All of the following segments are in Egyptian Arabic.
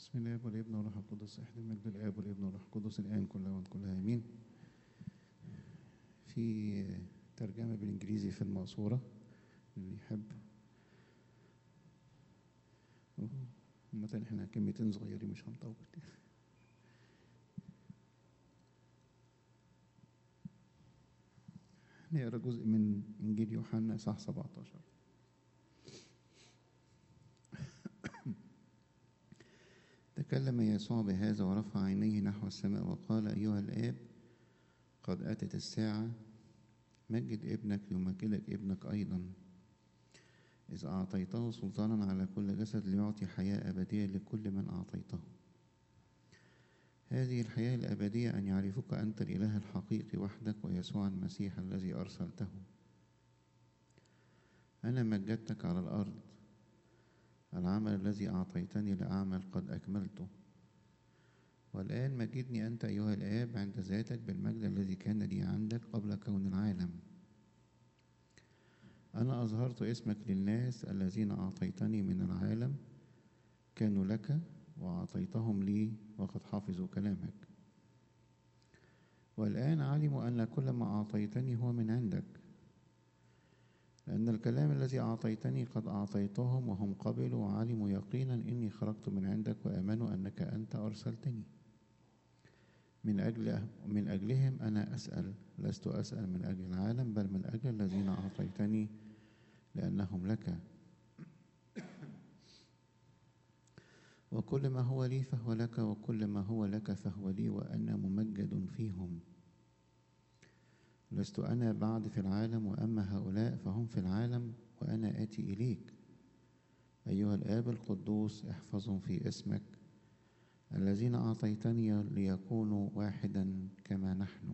بسم الله والابن والروح القدس احد المجد الاب والابن والروح القدس الان كل وان كلها امين في ترجمه بالانجليزي في المقصوره اللي يحب مثلا احنا كلمتين صغيرين مش هنطول نقرا جزء من انجيل يوحنا اصحاح 17 تكلم يسوع بهذا ورفع عينيه نحو السماء وقال أيها الآب قد أتت الساعة مجد ابنك ليمجدك ابنك أيضا إذ أعطيته سلطانا على كل جسد ليعطي حياة أبدية لكل من أعطيته هذه الحياة الأبدية أن يعرفك أنت الإله الحقيقي وحدك ويسوع المسيح الذي أرسلته أنا مجدتك على الأرض العمل الذي أعطيتني لأعمل قد أكملته والآن مجدني أنت أيها الآب عند ذاتك بالمجد الذي كان لي عندك قبل كون العالم أنا أظهرت اسمك للناس الذين أعطيتني من العالم كانوا لك وأعطيتهم لي وقد حفظوا كلامك والآن علموا أن كل ما أعطيتني هو من عندك لأن الكلام الذي أعطيتني قد أعطيتهم وهم قبلوا وعلموا يقينا إني خرجت من عندك وآمنوا أنك أنت أرسلتني من أجل من أجلهم أنا أسأل لست أسأل من أجل العالم بل من أجل الذين أعطيتني لأنهم لك وكل ما هو لي فهو لك وكل ما هو لك فهو لي وأنا ممجد فيهم لست أنا بعد في العالم وأما هؤلاء فهم في العالم وأنا آتي إليك أيها الآب القدوس احفظهم في اسمك الذين أعطيتني ليكونوا واحدا كما نحن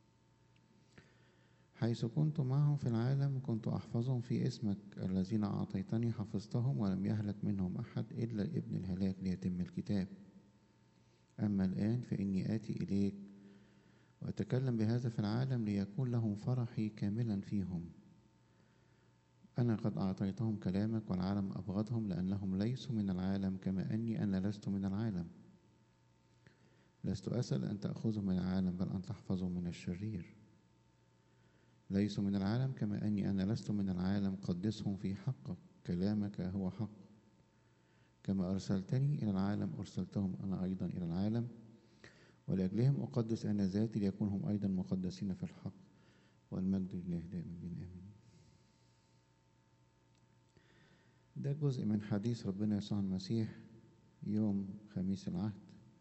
حيث كنت معهم في العالم كنت أحفظهم في اسمك الذين أعطيتني حفظتهم ولم يهلك منهم أحد إلا ابن الهلاك ليتم الكتاب أما الآن فإني آتي إليك وأتكلم بهذا في العالم ليكون لهم فرحي كاملا فيهم أنا قد أعطيتهم كلامك والعالم أبغضهم لأنهم ليسوا من العالم كما أني أنا لست من العالم لست أسأل أن تأخذهم من العالم بل أن تحفظهم من الشرير ليسوا من العالم كما أني أنا لست من العالم قدسهم في حقك كلامك هو حق كما أرسلتني إلى العالم أرسلتهم أنا أيضا إلى العالم ولأجلهم أقدس أنا ذاتي ليكون هم أيضا مقدسين في الحق والمجد لله دائما من آمين ده جزء من حديث ربنا يسوع المسيح يوم خميس العهد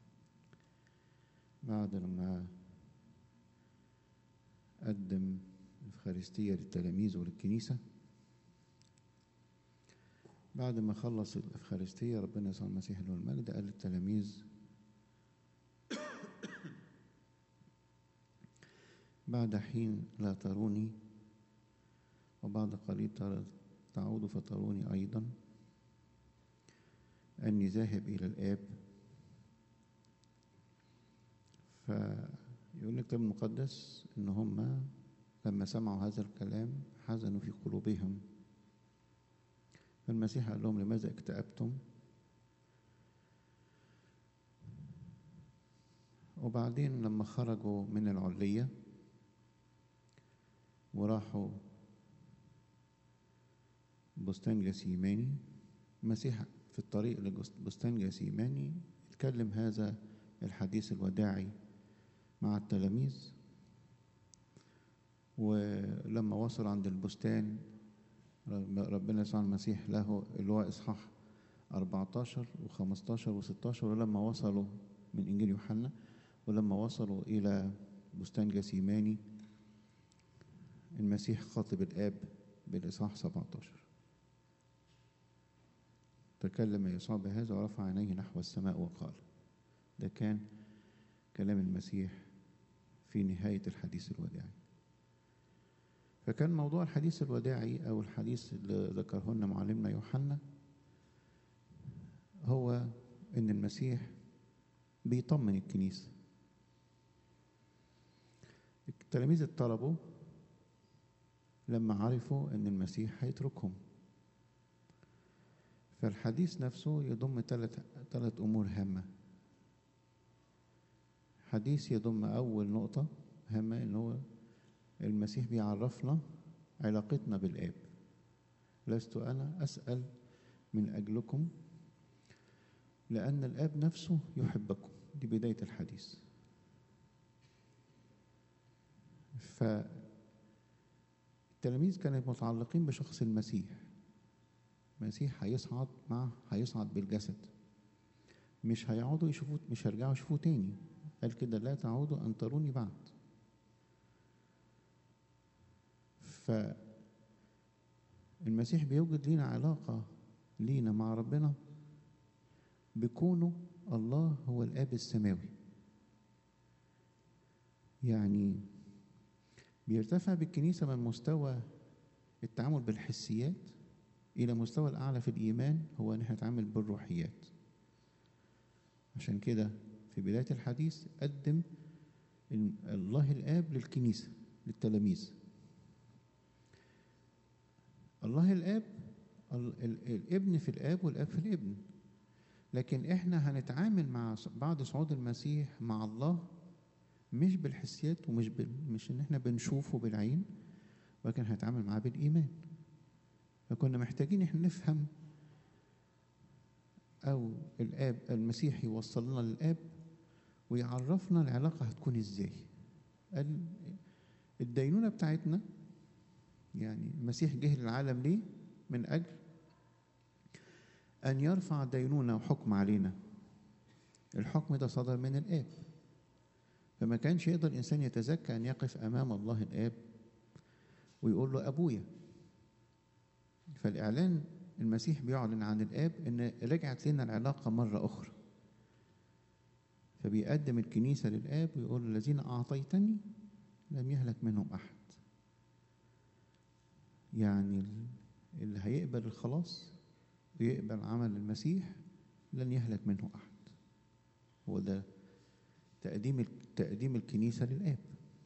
بعد لما قدم الإفخارستية للتلاميذ وللكنيسة بعد ما خلص الإفخارستية ربنا يسوع المسيح له المجد قال للتلاميذ بعد حين لا تروني وبعد قليل تعود فتروني أيضا أني ذاهب إلى الآب فيقول الكتاب المقدس إن هم لما سمعوا هذا الكلام حزنوا في قلوبهم فالمسيح قال لهم لماذا اكتئبتم وبعدين لما خرجوا من العليه وراحوا بستان جسيماني المسيح في الطريق لبستان جسيماني اتكلم هذا الحديث الوداعي مع التلاميذ ولما وصل عند البستان ربنا يسوع المسيح له اللي هو اصحاح 14 و15 و16 ولما وصلوا من انجيل يوحنا ولما وصلوا الى بستان جسيماني المسيح خاطب الآب بالإصحاح 17 تكلم يسوع بهذا ورفع عينيه نحو السماء وقال ده كان كلام المسيح في نهاية الحديث الوداعي فكان موضوع الحديث الوداعي أو الحديث اللي ذكره لنا معلمنا يوحنا هو إن المسيح بيطمن الكنيسة التلاميذ اضطربوا لما عرفوا ان المسيح هيتركهم فالحديث نفسه يضم ثلاث ثلاث أمور هامة حديث يضم أول نقطة هامة إن هو المسيح بيعرفنا علاقتنا بالآب لست أنا أسأل من أجلكم لأن الآب نفسه يحبكم دي بداية الحديث فالتلاميذ كانوا متعلقين بشخص المسيح المسيح هيصعد مع هيصعد بالجسد مش هيقعدوا يشوفوه مش هيرجعوا يشوفوه تاني قال كده لا تعودوا أن تروني بعد فالمسيح بيوجد لينا علاقة لينا مع ربنا بكونه الله هو الآب السماوي يعني بيرتفع بالكنيسة من مستوى التعامل بالحسيات إلى مستوى الأعلى في الإيمان هو أن نتعامل بالروحيات عشان كده في بداية الحديث قدم الله الآب للكنيسة للتلاميذ الله الآب الابن في الآب والآب في الابن لكن احنا هنتعامل مع بعد صعود المسيح مع الله مش بالحسيات ومش بال... مش ان احنا بنشوفه بالعين ولكن هنتعامل معاه بالايمان فكنا محتاجين احنا نفهم او الاب المسيح يوصل لنا للاب ويعرفنا العلاقه هتكون ازاي الدينونه بتاعتنا يعني المسيح جه للعالم ليه من اجل أن يرفع دينونة وحكم علينا الحكم ده صدر من الآب فما كانش يقدر الإنسان يتزكى أن يقف أمام الله الآب ويقول له أبويا فالإعلان المسيح بيعلن عن الآب إن رجعت لنا العلاقة مرة أخرى فبيقدم الكنيسة للآب ويقول الذين أعطيتني لم يهلك منهم أحد يعني اللي هيقبل الخلاص ويقبل عمل المسيح لن يهلك منه أحد هو ده تقديم تقديم الكنيسة للآب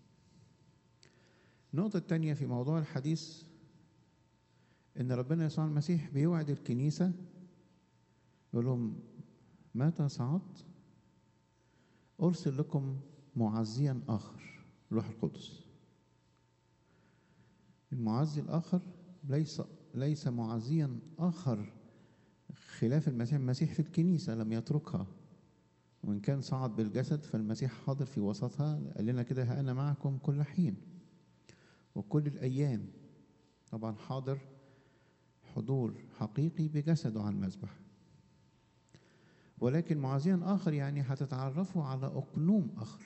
النقطة الثانية في موضوع الحديث إن ربنا يسوع المسيح بيوعد الكنيسة يقول لهم متى صعدت أرسل لكم معزيا آخر روح القدس المعزي الآخر ليس ليس معزيا آخر خلاف المسيح المسيح في الكنيسة لم يتركها وإن كان صعد بالجسد فالمسيح حاضر في وسطها قال لنا كده ها أنا معكم كل حين وكل الأيام طبعا حاضر حضور حقيقي بجسده على المذبح ولكن معزيا آخر يعني هتتعرفوا على أقنوم آخر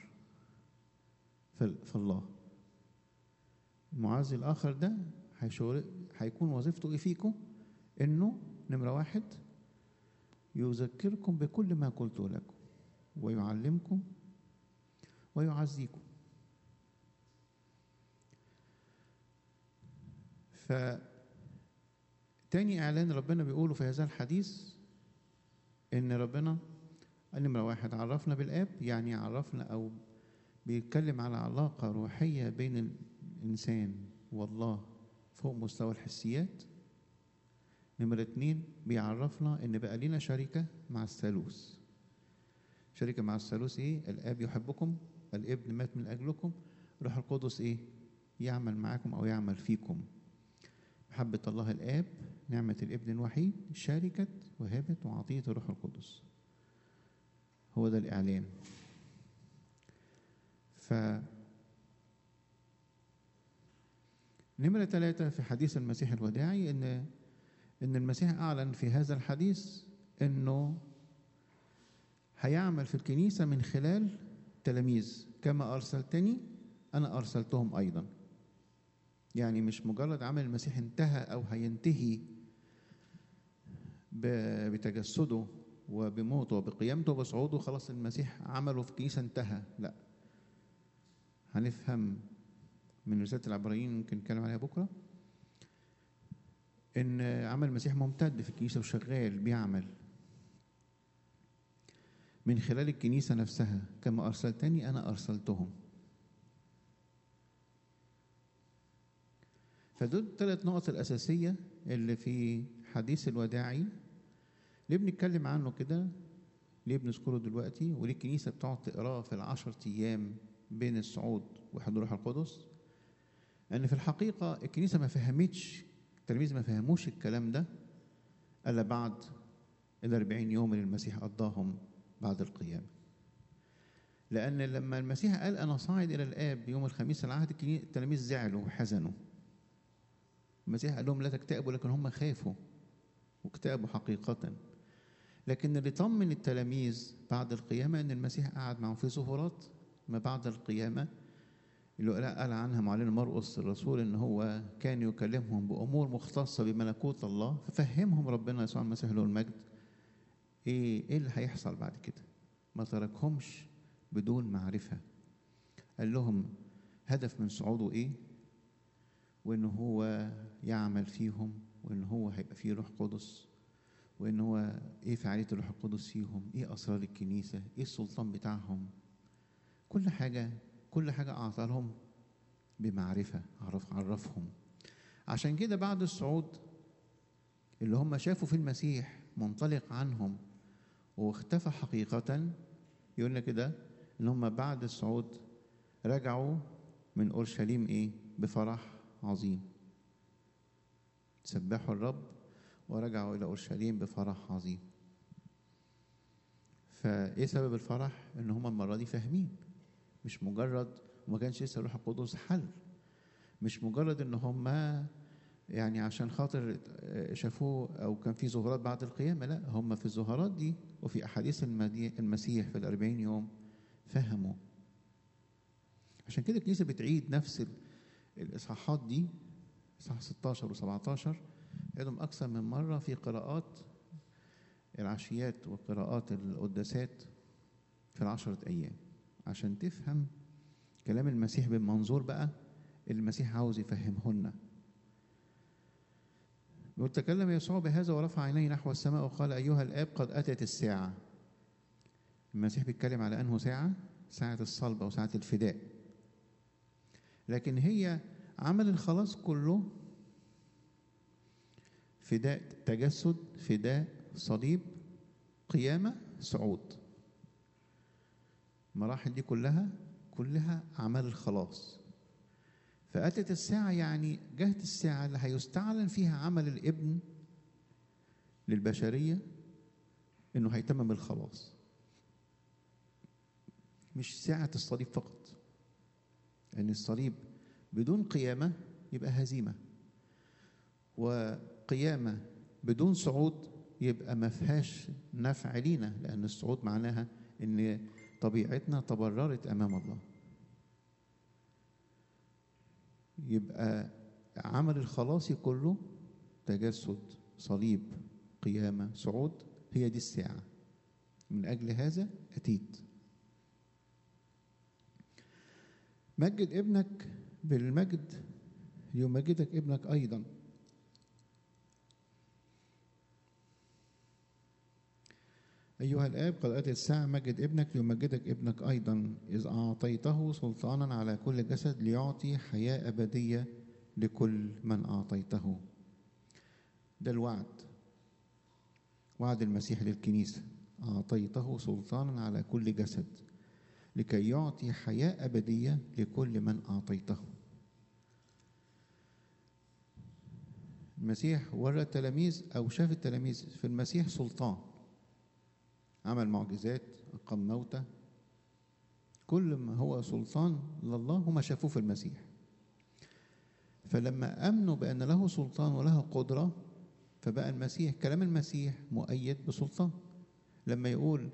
في الله المعزي الآخر ده هيكون وظيفته إيه فيكم؟ إنه نمرة واحد يذكركم بكل ما قلت لكم ويعلمكم ويعزيكم ف تاني إعلان ربنا بيقوله في هذا الحديث إن ربنا نمرة واحد عرفنا بالآب يعني عرفنا أو بيتكلم على علاقة روحية بين الإنسان والله فوق مستوى الحسيات نمرة اتنين بيعرفنا إن بقى لنا شركة مع الثالوث شركة مع الثالوث إيه؟ الآب يحبكم الابن مات من أجلكم روح القدس إيه؟ يعمل معاكم أو يعمل فيكم محبة الله الآب نعمة الابن الوحيد شركة وهبة وعطية الروح القدس هو ده الإعلان ف نمرة ثلاثة في حديث المسيح الوداعي إن إن المسيح أعلن في هذا الحديث إنه هيعمل في الكنيسة من خلال تلاميذ كما أرسلتني أنا أرسلتهم أيضا يعني مش مجرد عمل المسيح انتهى أو هينتهي بتجسده وبموته وبقيامته وبصعوده خلاص المسيح عمله في الكنيسة انتهى لا هنفهم من رسالة العبرانيين ممكن نتكلم عليها بكرة إن عمل المسيح ممتد في الكنيسة وشغال بيعمل من خلال الكنيسة نفسها كما أرسلتني أنا أرسلتهم فدول الثلاث نقط الأساسية اللي في حديث الوداعي ليه بنتكلم عنه كده ليه بنذكره دلوقتي وليه الكنيسة بتقعد تقراه في العشر أيام بين الصعود وحضور روح القدس أن في الحقيقة الكنيسة ما فهمتش التلاميذ ما فهموش الكلام ده إلا بعد الأربعين يوم اللي المسيح قضاهم بعد القيامة لأن لما المسيح قال أنا صاعد إلى الآب يوم الخميس العهد التلاميذ زعلوا وحزنوا المسيح قال لهم لا تكتئبوا لكن هم خافوا واكتئبوا حقيقة لكن اللي طمن التلاميذ بعد القيامة أن المسيح قعد معهم في ظهورات ما بعد القيامة اللي قال عنها معلن مرقس الرسول ان هو كان يكلمهم بامور مختصه بملكوت الله ففهمهم ربنا يسوع المسيح له المجد ايه ايه اللي هيحصل بعد كده ما تركهمش بدون معرفه قال لهم هدف من صعوده ايه وان هو يعمل فيهم وان هو هيبقى فيه روح قدس وان هو ايه فعاليه الروح القدس فيهم ايه اسرار الكنيسه ايه السلطان بتاعهم كل حاجه كل حاجة أعطى لهم بمعرفة عرف عرفهم عشان كده بعد الصعود اللي هم شافوا في المسيح منطلق عنهم واختفى حقيقة يقول كده إن هم بعد الصعود رجعوا من أورشليم إيه بفرح عظيم سبحوا الرب ورجعوا إلى أورشليم بفرح عظيم فإيه سبب الفرح؟ إن هم المرة دي فاهمين مش مجرد وما كانش لسه الروح القدس حل مش مجرد ان هم يعني عشان خاطر شافوه او كان في ظهورات بعد القيامه لا هم في الظهورات دي وفي احاديث المسيح في الأربعين يوم فهموا عشان كده الكنيسه بتعيد نفس الاصحاحات دي اصحاح 16 و17 عيدهم اكثر من مره في قراءات العشيات وقراءات القداسات في العشرة أيام عشان تفهم كلام المسيح بالمنظور بقى اللي المسيح عاوز يفهمه لنا يقول تكلم يسوع بهذا ورفع عينيه نحو السماء وقال أيها الآب قد أتت الساعة المسيح بيتكلم على أنه ساعة ساعة الصلب أو ساعة الفداء لكن هي عمل الخلاص كله فداء تجسد فداء صليب قيامة صعود المراحل دي كلها كلها أعمال الخلاص فأتت الساعة يعني جهت الساعة اللي هيستعلن فيها عمل الابن للبشرية إنه هيتمم الخلاص مش ساعة الصليب فقط لأن يعني الصليب بدون قيامة يبقى هزيمة وقيامة بدون صعود يبقى ما فيهاش نفع لينا لأن الصعود معناها إن طبيعتنا تبررت امام الله يبقى عمل الخلاصي كله تجسد صليب قيامه صعود هي دي الساعه من اجل هذا اتيت مجد ابنك بالمجد ليمجدك ابنك ايضا أيها الآب قد أتت الساعة مجد ابنك ليمجدك ابنك أيضا إذ أعطيته سلطانا على كل جسد ليعطي حياة أبدية لكل من أعطيته ده الوعد وعد المسيح للكنيسة أعطيته سلطانا على كل جسد لكي يعطي حياة أبدية لكل من أعطيته المسيح ورى التلاميذ أو شاف التلاميذ في المسيح سلطان عمل معجزات أقام موتى كل ما هو سلطان لله هم شافوه في المسيح فلما امنوا بان له سلطان وله قدره فبقى المسيح كلام المسيح مؤيد بسلطان لما يقول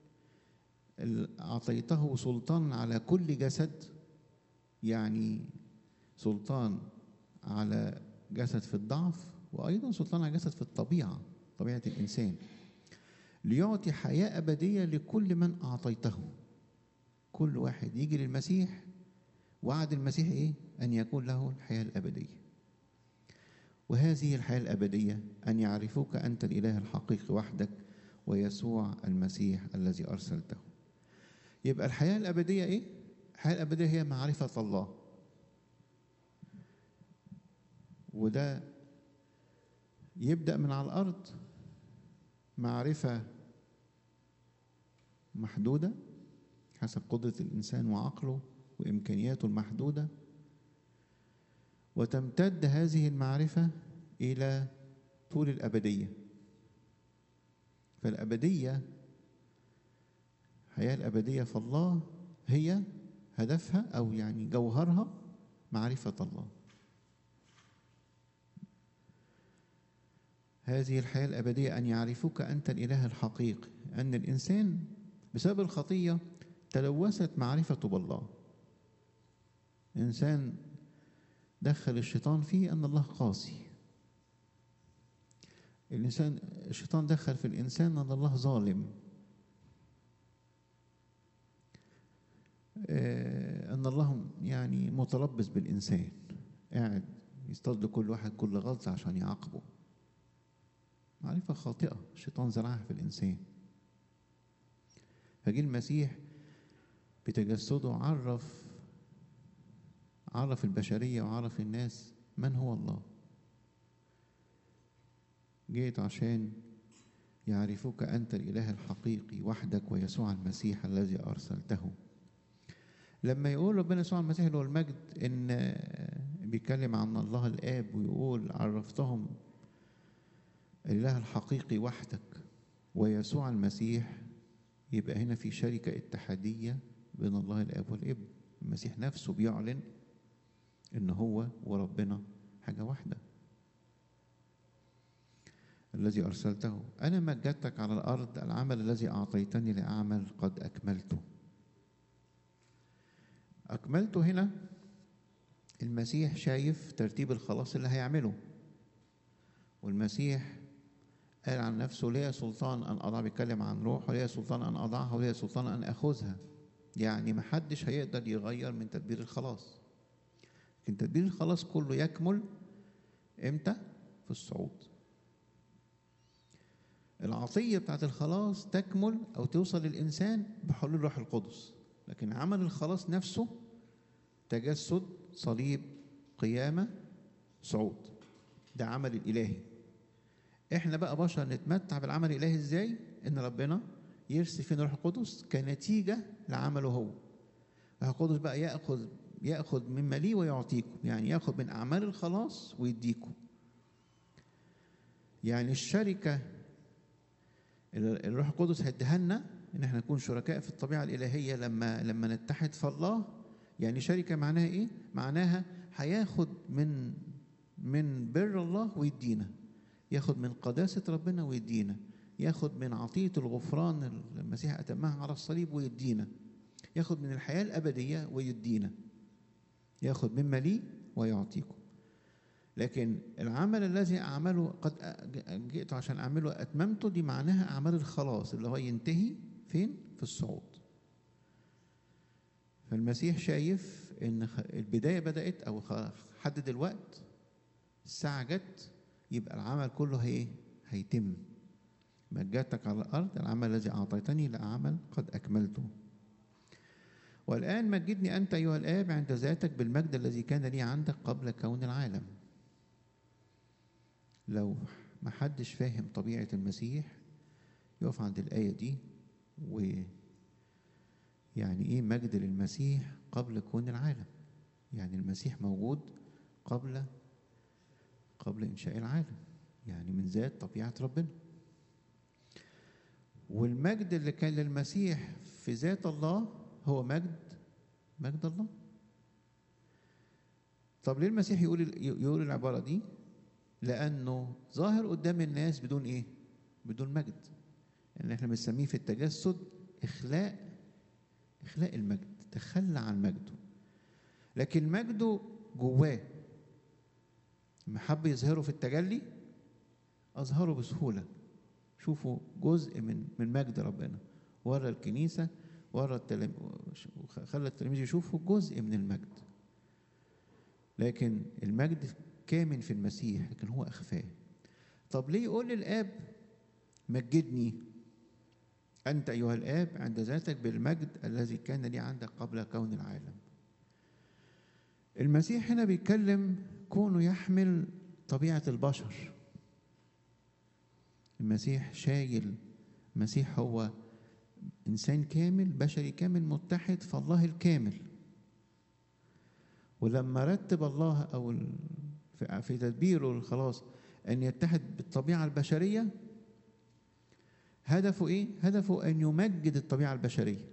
اعطيته سلطان على كل جسد يعني سلطان على جسد في الضعف وايضا سلطان على جسد في الطبيعه طبيعه الانسان ليعطي حياه ابديه لكل من اعطيته كل واحد يجي للمسيح وعد المسيح ايه ان يكون له الحياه الابديه وهذه الحياه الابديه ان يعرفوك انت الاله الحقيقي وحدك ويسوع المسيح الذي ارسلته يبقى الحياه الابديه ايه الحياه الابديه هي معرفه الله وده يبدا من على الارض معرفة محدودة حسب قدرة الإنسان وعقله وإمكانياته المحدودة وتمتد هذه المعرفة إلى طول الأبدية فالأبدية الحياة الأبدية في الله هي هدفها أو يعني جوهرها معرفة الله هذه الحياة الأبدية أن يعرفوك أنت الإله الحقيقي أن الإنسان بسبب الخطية تلوثت معرفته بالله الإنسان دخل الشيطان فيه أن الله قاسي الإنسان الشيطان دخل في الإنسان أن الله ظالم أن الله يعني متربص بالإنسان قاعد يصطاد كل واحد كل غلطة عشان يعاقبه معرفة خاطئة الشيطان زرعها في الإنسان فجي المسيح بتجسده عرف عرف البشرية وعرف الناس من هو الله جيت عشان يعرفوك أنت الإله الحقيقي وحدك ويسوع المسيح الذي أرسلته لما يقول ربنا يسوع المسيح له المجد إن بيتكلم عن الله الآب ويقول عرفتهم الإله الحقيقي وحدك ويسوع المسيح يبقى هنا في شركة اتحادية بين الله الآب والابن المسيح نفسه بيعلن إن هو وربنا حاجة واحدة الذي أرسلته أنا مجدتك على الأرض العمل الذي أعطيتني لأعمل قد أكملته أكملته هنا المسيح شايف ترتيب الخلاص اللي هيعمله والمسيح قال عن نفسه ليا سلطان أن أضع بيتكلم عن روح وليا سلطان أن أضعها وليا سلطان أن أخذها يعني محدش هيقدر يغير من تدبير الخلاص لكن تدبير الخلاص كله يكمل امتى في الصعود العطية بتاعت الخلاص تكمل أو توصل للإنسان بحلول الروح القدس لكن عمل الخلاص نفسه تجسد صليب قيامة صعود ده عمل الإلهي احنا بقى بشر نتمتع بالعمل الإلهي ازاي ان ربنا يرسل فينا الروح القدس كنتيجة لعمله هو الروح القدس بقى يأخذ يأخذ مما ليه ويعطيكم يعني يأخذ من أعمال الخلاص ويديكم يعني الشركة الروح القدس هيديها لنا ان احنا نكون شركاء في الطبيعه الالهيه لما لما نتحد في الله يعني شركه معناها ايه معناها هياخد من من بر الله ويدينا ياخد من قداسه ربنا ويدينا ياخد من عطيه الغفران المسيح اتمها على الصليب ويدينا ياخد من الحياه الابديه ويدينا ياخد مما لي ويعطيكم لكن العمل الذي أعمله قد جئت عشان أعمله أتممته دي معناها أعمال الخلاص اللي هو ينتهي فين؟ في الصعود فالمسيح شايف إن البداية بدأت أو حدد الوقت الساعة جت يبقى العمل كله هي هيتم مجدتك على الأرض العمل الذي أعطيتني لأعمل قد أكملته والآن مجدني أنت أيها الآب عند ذاتك بالمجد الذي كان لي عندك قبل كون العالم لو ما حدش فاهم طبيعة المسيح يقف عند الآية دي و يعني إيه مجد للمسيح قبل كون العالم يعني المسيح موجود قبل قبل إنشاء العالم يعني من ذات طبيعة ربنا والمجد اللي كان للمسيح في ذات الله هو مجد مجد الله طب ليه المسيح يقول يقول العبارة دي لأنه ظاهر قدام الناس بدون إيه؟ بدون مجد اللي احنا بنسميه في التجسد إخلاء إخلاء المجد تخلى عن مجده لكن مجده جواه لما حب يظهره في التجلي أظهره بسهولة شوفوا جزء من من مجد ربنا ورا الكنيسة ورا التلاميذ خلى التلاميذ يشوفوا جزء من المجد لكن المجد كامن في المسيح لكن هو أخفاه طب ليه يقول للآب مجدني أنت أيها الآب عند ذاتك بالمجد الذي كان لي عندك قبل كون العالم المسيح هنا بيتكلم كونه يحمل طبيعة البشر المسيح شايل المسيح هو إنسان كامل بشري كامل متحد فالله الكامل ولما رتب الله أو ال- في- في تدبيره الخلاص أن يتحد بالطبيعة البشرية هدفه إيه؟ هدفه أن يمجد الطبيعة البشرية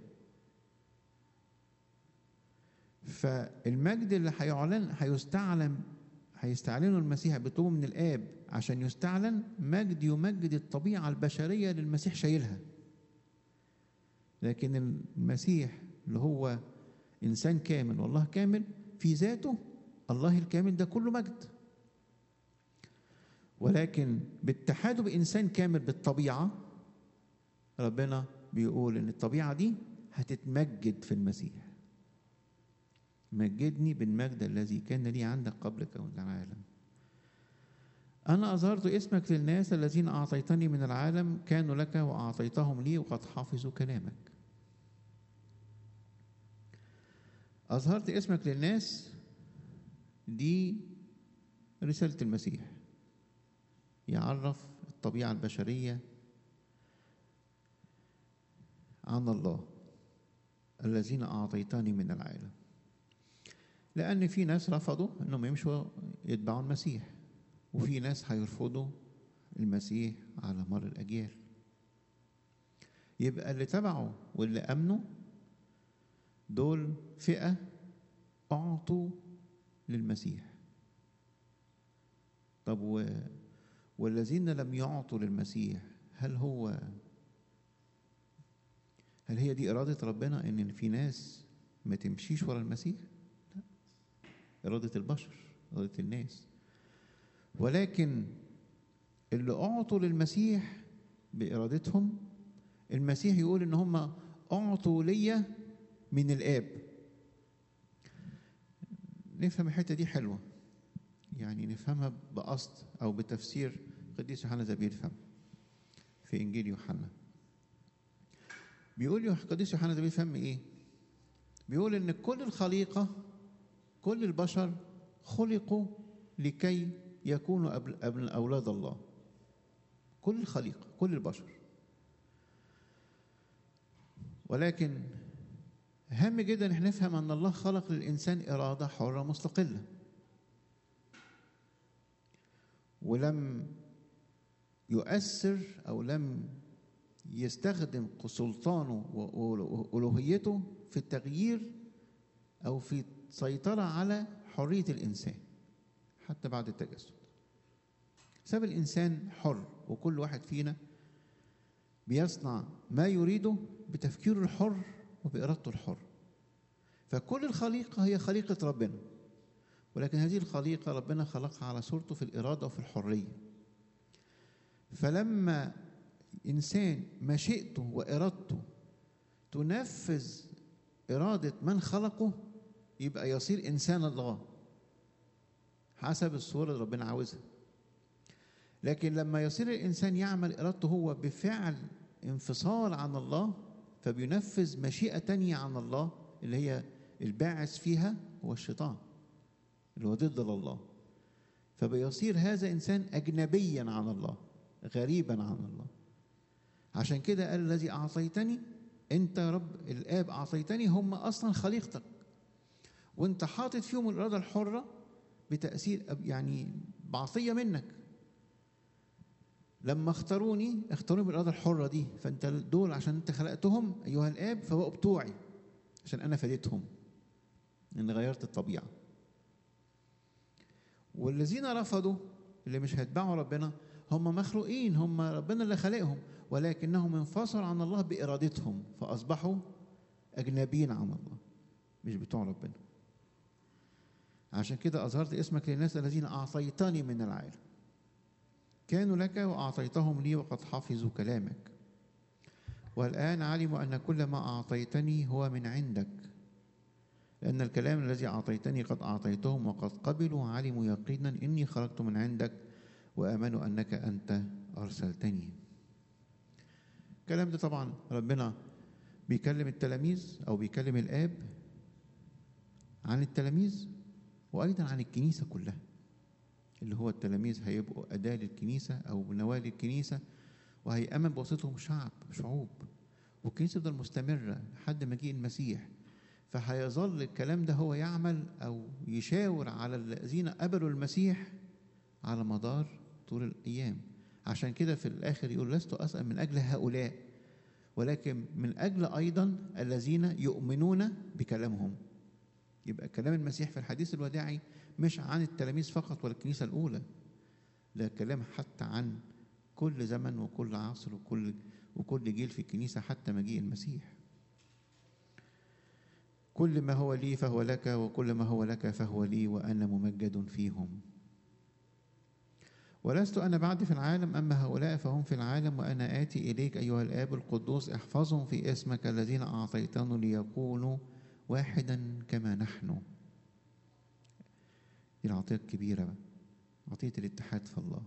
فالمجد اللي هيعلن هيستعلن هيستعلنه المسيح بيطلبه من الآب عشان يستعلن مجد يمجد الطبيعة البشرية اللي المسيح شايلها لكن المسيح اللي هو إنسان كامل والله كامل في ذاته الله الكامل ده كله مجد ولكن باتحاده بإنسان كامل بالطبيعة ربنا بيقول إن الطبيعة دي هتتمجد في المسيح مجدني بالمجد الذي كان لي عندك قبل كون العالم أنا أظهرت اسمك للناس الذين أعطيتني من العالم كانوا لك وأعطيتهم لي وقد حفظوا كلامك أظهرت اسمك للناس دي رسالة المسيح يعرف الطبيعة البشرية عن الله الذين أعطيتني من العالم لأن في ناس رفضوا أنهم يمشوا يتبعوا المسيح وفي ناس هيرفضوا المسيح على مر الأجيال يبقى اللي تبعوا واللي أمنوا دول فئة أعطوا للمسيح طب و... والذين لم يعطوا للمسيح هل هو هل هي دي إرادة ربنا إن في ناس ما تمشيش ورا المسيح؟ لا إرادة البشر إرادة الناس ولكن اللي أعطوا للمسيح بإرادتهم المسيح يقول إن هم أعطوا ليا من الآب نفهم الحتة دي حلوة يعني نفهمها بقصد أو بتفسير قديس يوحنا زي بيفهم في إنجيل يوحنا بيقول يوح- قديس يوحنا زي بيفهم إيه؟ بيقول إن كل الخليقة كل البشر خلقوا لكي يكونوا أبن أبن أولاد الله كل الخليقة كل البشر ولكن هام جدا احنا نفهم ان الله خلق للانسان اراده حره مستقله ولم يؤثر او لم يستخدم سلطانه والوهيته في التغيير او في السيطره على حريه الانسان حتى بعد التجسد ساب الانسان حر وكل واحد فينا بيصنع ما يريده بتفكيره الحر وبإرادته الحر فكل الخليقة هي خليقة ربنا ولكن هذه الخليقة ربنا خلقها على صورته في الإرادة وفي الحرية فلما إنسان مشيئته وإرادته تنفذ إرادة من خلقه يبقى يصير إنسان الله حسب الصورة اللي ربنا عاوزها لكن لما يصير الإنسان يعمل إرادته هو بفعل انفصال عن الله فبينفذ مشيئة تانية عن الله اللي هي الباعث فيها هو الشيطان اللي هو ضد الله فبيصير هذا إنسان أجنبيا عن الله غريبا عن الله عشان كده قال الذي أعطيتني أنت يا رب الآب أعطيتني هم أصلا خليقتك وأنت حاطط فيهم الإرادة الحرة بتأثير يعني بعطية منك لما اختاروني اختاروني بالإرادة الحرة دي فأنت دول عشان أنت خلقتهم أيها الآب فبقوا بتوعي عشان أنا فديتهم إن غيرت الطبيعة والذين رفضوا اللي مش هيتبعوا ربنا هم مخلوقين هم ربنا اللي خلقهم ولكنهم انفصلوا عن الله بإرادتهم فأصبحوا أجنبيين عن الله مش بتوع ربنا عشان كده أظهرت اسمك للناس الذين أعطيتني من العالم كانوا لك وأعطيتهم لي وقد حفظوا كلامك والآن علموا أن كل ما أعطيتني هو من عندك لأن الكلام الذي أعطيتني قد أعطيتهم وقد قبلوا علموا يقينا إني خرجت من عندك وآمنوا أنك أنت أرسلتني الكلام ده طبعا ربنا بيكلم التلاميذ أو بيكلم الآب عن التلاميذ وأيضا عن الكنيسة كلها اللي هو التلاميذ هيبقوا أداة للكنيسة أو نواة للكنيسة وهيأمن بواسطهم شعب شعوب والكنيسة تفضل مستمرة لحد مجيء المسيح فهيظل الكلام ده هو يعمل أو يشاور على الذين قبلوا المسيح على مدار طول الأيام عشان كده في الآخر يقول لست أسأل من أجل هؤلاء ولكن من أجل أيضا الذين يؤمنون بكلامهم يبقى كلام المسيح في الحديث الوداعي مش عن التلاميذ فقط ولا الكنيسة الأولى ده كلام حتى عن كل زمن وكل عصر وكل وكل جيل في الكنيسة حتى مجيء المسيح كل ما هو لي فهو لك وكل ما هو لك فهو لي وأنا ممجد فيهم ولست أنا بعد في العالم أما هؤلاء فهم في العالم وأنا آتي إليك أيها الآب القدوس احفظهم في اسمك الذين أعطيتنا ليكونوا واحدا كما نحن دي العطية الكبيرة بقى عطية الاتحاد في الله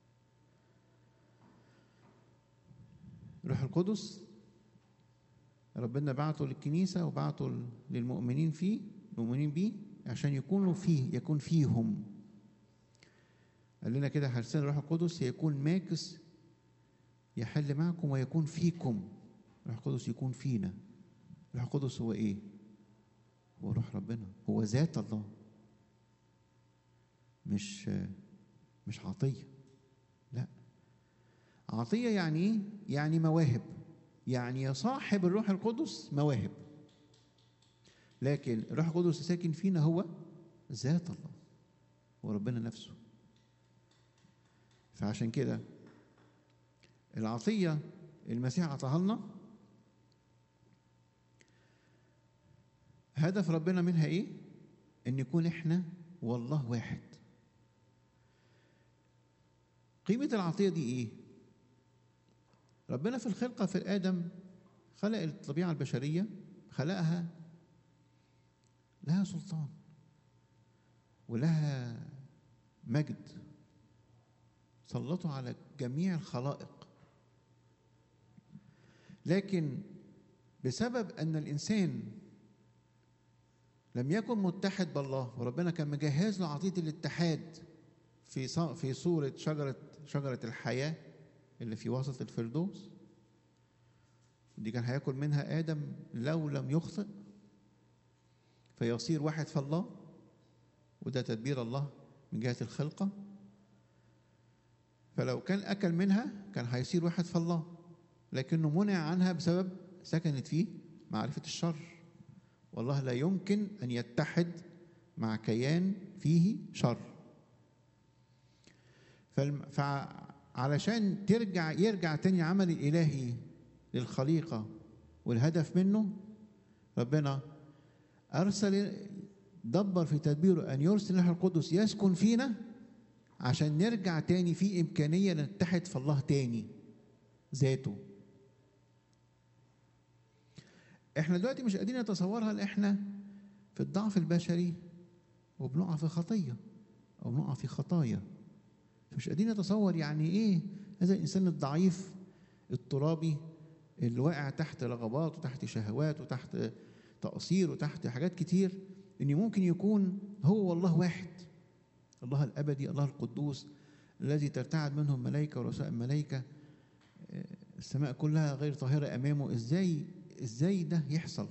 روح القدس ربنا بعته للكنيسة وبعته للمؤمنين فيه المؤمنين بيه عشان يكونوا فيه يكون فيهم قال لنا كده هرسل الروح القدس يكون ماكس يحل معكم ويكون فيكم الروح القدس يكون فينا الروح القدس هو ايه هو روح ربنا هو ذات الله مش مش عطيه لا عطيه يعني ايه يعني مواهب يعني صاحب الروح القدس مواهب لكن الروح القدس ساكن فينا هو ذات الله هو ربنا نفسه فعشان كده العطية المسيح عطاها لنا هدف ربنا منها ايه؟ ان يكون احنا والله واحد قيمة العطية دي ايه؟ ربنا في الخلقة في آدم خلق الطبيعة البشرية خلقها لها سلطان ولها مجد سلطوا على جميع الخلائق لكن بسبب ان الانسان لم يكن متحد بالله وربنا كان مجهز له عطيه الاتحاد في في صوره شجره شجره الحياه اللي في وسط الفردوس دي كان هياكل منها ادم لو لم يخطئ فيصير واحد في الله وده تدبير الله من جهه الخلقه فلو كان أكل منها كان هيصير واحد في الله لكنه منع عنها بسبب سكنت فيه معرفة الشر والله لا يمكن أن يتحد مع كيان فيه شر فعلشان ترجع يرجع تاني عمل الإلهي للخليقة والهدف منه ربنا أرسل دبر في تدبيره أن يرسل الروح القدس يسكن فينا عشان نرجع تاني في إمكانية نتحد في الله تاني ذاته احنا دلوقتي مش قادرين نتصورها لان احنا في الضعف البشري وبنقع في خطية أو بنقع في خطايا مش قادرين نتصور يعني إيه هذا الإنسان الضعيف الترابي اللي واقع تحت رغبات وتحت شهوات وتحت تقصير وتحت حاجات كتير إن ممكن يكون هو والله واحد الله الأبدي الله القدوس الذي ترتعد منه الملائكة ورؤساء الملائكة السماء كلها غير طاهرة أمامه إزاي إزاي ده يحصل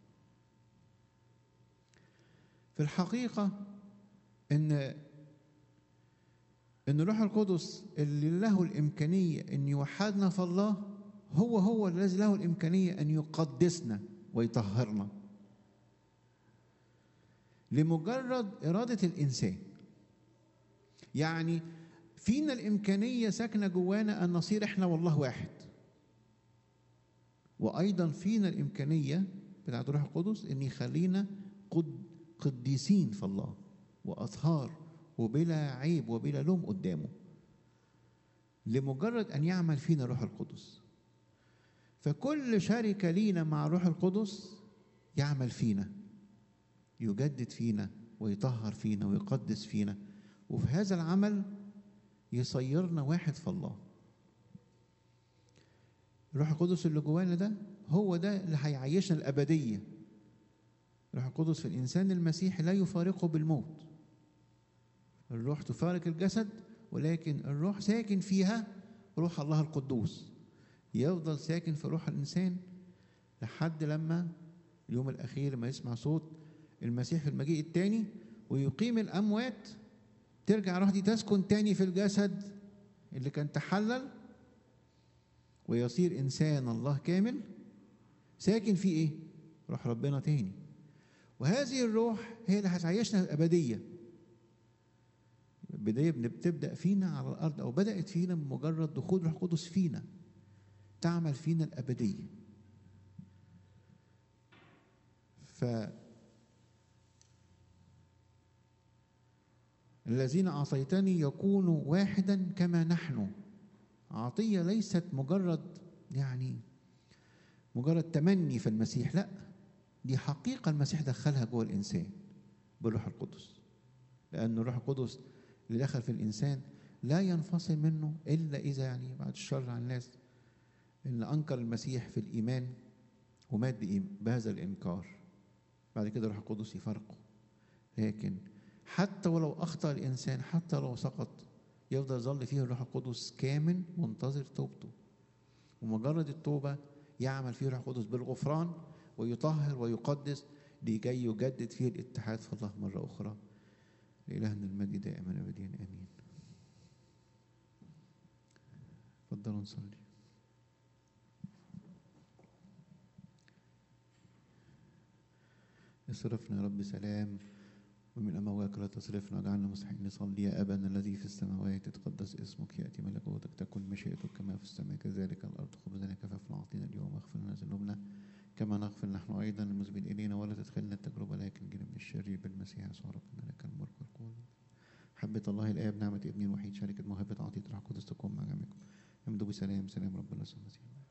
في الحقيقة إن إن الروح القدس اللي له الإمكانية أن يوحدنا في الله هو هو الذي له الإمكانية أن يقدسنا ويطهرنا لمجرد إرادة الإنسان يعني فينا الإمكانية ساكنة جوانا أن نصير إحنا والله واحد وأيضا فينا الإمكانية بتاعت الروح القدس أن يخلينا قد قديسين في الله وأطهار وبلا عيب وبلا لوم قدامه لمجرد أن يعمل فينا الروح القدس فكل شركة لينا مع الروح القدس يعمل فينا يجدد فينا ويطهر فينا ويقدس فينا وفي هذا العمل يصيرنا واحد في الله الروح القدس اللي جوانا ده هو ده اللي هيعيشنا الأبدية الروح القدس في الإنسان المسيحي لا يفارقه بالموت الروح تفارق الجسد ولكن الروح ساكن فيها روح الله القدوس يفضل ساكن في روح الإنسان لحد لما اليوم الأخير لما يسمع صوت المسيح في المجيء الثاني ويقيم الأموات ترجع الروح دي تسكن تاني في الجسد اللي كان تحلل ويصير إنسان الله كامل ساكن فيه إيه؟ روح ربنا تاني وهذه الروح هي اللي هتعيشنا الأبدية البداية بتبدأ فينا على الأرض أو بدأت فينا بمجرد دخول روح القدس فينا تعمل فينا الأبدية ف الذين أعطيتني يكونوا واحدا كما نحن عطية ليست مجرد يعني مجرد تمني في المسيح لا دي حقيقة المسيح دخلها جوه الإنسان بالروح القدس لأن الروح القدس اللي دخل في الإنسان لا ينفصل منه إلا إذا يعني بعد الشر عن الناس اللي أنكر المسيح في الإيمان ومات بهذا الإنكار بعد كده الروح القدس يفرقه لكن حتى ولو أخطأ الإنسان حتى لو سقط يفضل يظل فيه الروح القدس كامل منتظر توبته ومجرد التوبة يعمل فيه الروح القدس بالغفران ويطهر ويقدس لكي يجدد فيه الاتحاد في الله مرة أخرى لإلهنا المجد دائما أبديا آمين تفضلوا نصلي اصرفنا يا رب سلام ومن أمواك لا تصرفنا واجعلنا مستحيل نصلي يا أبانا الذي في السماوات يتقدس اسمك يأتي ملكوتك تكن مشيئتك كما في السماء كذلك الأرض خبزنا كفافنا أعطينا اليوم واغفر لنا ذنوبنا كما نغفر نحن أيضا للمذنبين إلينا ولا تدخلنا التجربة لكن جنب من الشر بالمسيح يسوع ربنا لك الملك والقوة حبة الله الآب نعمة ابنه الوحيد شركة موهبة عطية روح القدس تكون مع جميعكم امضوا بسلام سلام ربنا يسوع المسيح